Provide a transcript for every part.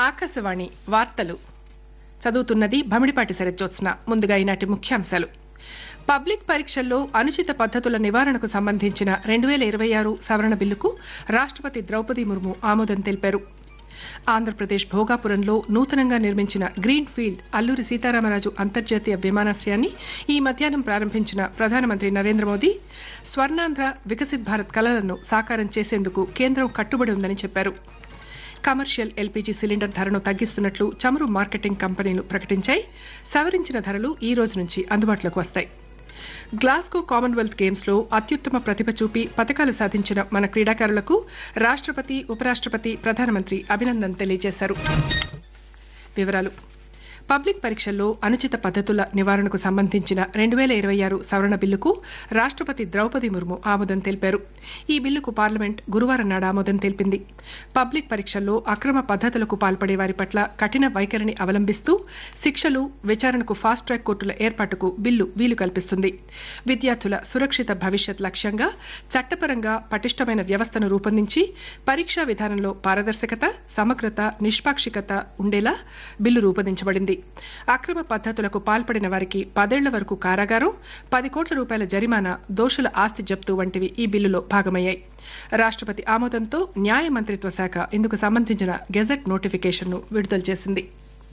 ఆకాశవాణి వార్తలు చదువుతున్నది భమిడిపాటి శరజ్జోత్స్న ముందుగా ఈనాటి ముఖ్యాంశాలు పబ్లిక్ పరీక్షల్లో అనుచిత పద్దతుల నివారణకు సంబంధించిన రెండు వేల ఇరవై ఆరు సవరణ బిల్లుకు రాష్టపతి ద్రౌపది ముర్ము ఆమోదం తెలిపారు ఆంధ్రప్రదేశ్ భోగాపురంలో నూతనంగా నిర్మించిన గ్రీన్ ఫీల్డ్ అల్లూరి సీతారామరాజు అంతర్జాతీయ విమానాశ్రయాన్ని ఈ మధ్యాహ్నం ప్రారంభించిన ప్రధానమంత్రి నరేంద్ర మోదీ స్వర్ణాంధ్ర వికసిత్ భారత్ కలలను సాకారం చేసేందుకు కేంద్రం కట్టుబడి ఉందని చెప్పారు కమర్షియల్ ఎల్పీజీ సిలిండర్ ధరను తగ్గిస్తున్నట్లు చమురు మార్కెటింగ్ కంపెనీలు ప్రకటించాయి సవరించిన ధరలు ఈ రోజు నుంచి అందుబాటులోకి వస్తాయి గ్లాస్గో కామన్వెల్త్ గేమ్స్ లో అత్యుత్తమ ప్రతిభ చూపి పతకాలు సాధించిన మన క్రీడాకారులకు రాష్టపతి ఉపరాష్టపతి ప్రధానమంత్రి అభినందన తెలియజేశారు వివరాలు పబ్లిక్ పరీక్షల్లో అనుచిత పద్దతుల నివారణకు సంబంధించిన రెండు వేల ఇరవై ఆరు సవరణ బిల్లుకు రాష్టపతి ద్రౌపది ముర్ము ఆమోదం తెలిపారు ఈ బిల్లుకు పార్లమెంట్ గురువారం నాడు ఆమోదం తెలిపింది పబ్లిక్ పరీక్షల్లో అక్రమ పద్దతులకు పాల్పడే వారి పట్ల కఠిన వైఖరిని అవలంబిస్తూ శిక్షలు విచారణకు ఫాస్ట్ ట్రాక్ కోర్టుల ఏర్పాటుకు బిల్లు వీలు కల్పిస్తుంది విద్యార్థుల సురక్షిత భవిష్యత్ లక్ష్యంగా చట్టపరంగా పటిష్టమైన వ్యవస్థను రూపొందించి పరీక్షా విధానంలో పారదర్శకత సమగ్రత నిష్పాక్షికత ఉండేలా బిల్లు రూపొందించబడింది అక్రమ పద్దతులకు పాల్పడిన వారికి పదేళ్ల వరకు కారాగారం పది కోట్ల రూపాయల జరిమానా దోషుల ఆస్తి జప్తు వంటివి ఈ బిల్లులో భాగమయ్యాయి రాష్టపతి ఆమోదంతో న్యాయ మంత్రిత్వ శాఖ ఇందుకు సంబంధించిన గెజెట్ నోటిఫికేషన్ను విడుదల చేసింది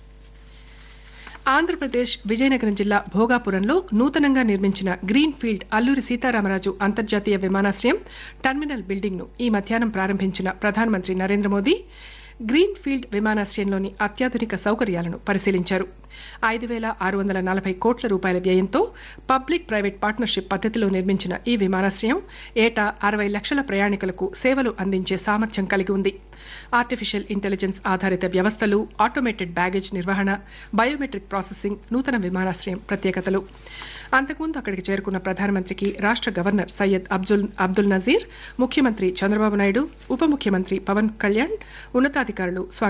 ఆంధ్రప్రదేశ్ విజయనగరం జిల్లా భోగాపురంలో నూతనంగా నిర్మించిన గ్రీన్ ఫీల్డ్ అల్లూరి సీతారామరాజు అంతర్జాతీయ విమానాశ్రయం టెర్మినల్ బిల్డింగ్ ను ఈ మధ్యాహ్నం ప్రారంభించిన ప్రధానమంత్రి నరేంద్ర మోదీ గ్రీన్ ఫీల్డ్ విమానాశ్రయంలోని అత్యాధునిక సౌకర్యాలను పరిశీలించారు ఐదు వేల ఆరు వందల నలభై కోట్ల రూపాయల వ్యయంతో పబ్లిక్ ప్రైవేట్ పార్ట్నర్షిప్ పద్దతిలో నిర్మించిన ఈ విమానాశ్రయం ఏటా అరవై లక్షల ప్రయాణికులకు సేవలు అందించే సామర్థ్యం కలిగి ఉంది ఆర్టిఫిషియల్ ఇంటెలిజెన్స్ ఆధారిత వ్యవస్థలు ఆటోమేటెడ్ బ్యాగేజ్ నిర్వహణ బయోమెట్రిక్ ప్రాసెసింగ్ నూతన విమానాశ్రయం ప్రత్యేకతలు అంతకుముందు అక్కడికి చేరుకున్న ప్రధానమంత్రికి రాష్ట గవర్నర్ సయ్యద్ అబ్దుల్ అబ్దుల్ నజీర్ ముఖ్యమంత్రి చంద్రబాబు నాయుడు ఉప ముఖ్యమంత్రి పవన్ కళ్యాణ్ ఉన్నతాధికారులు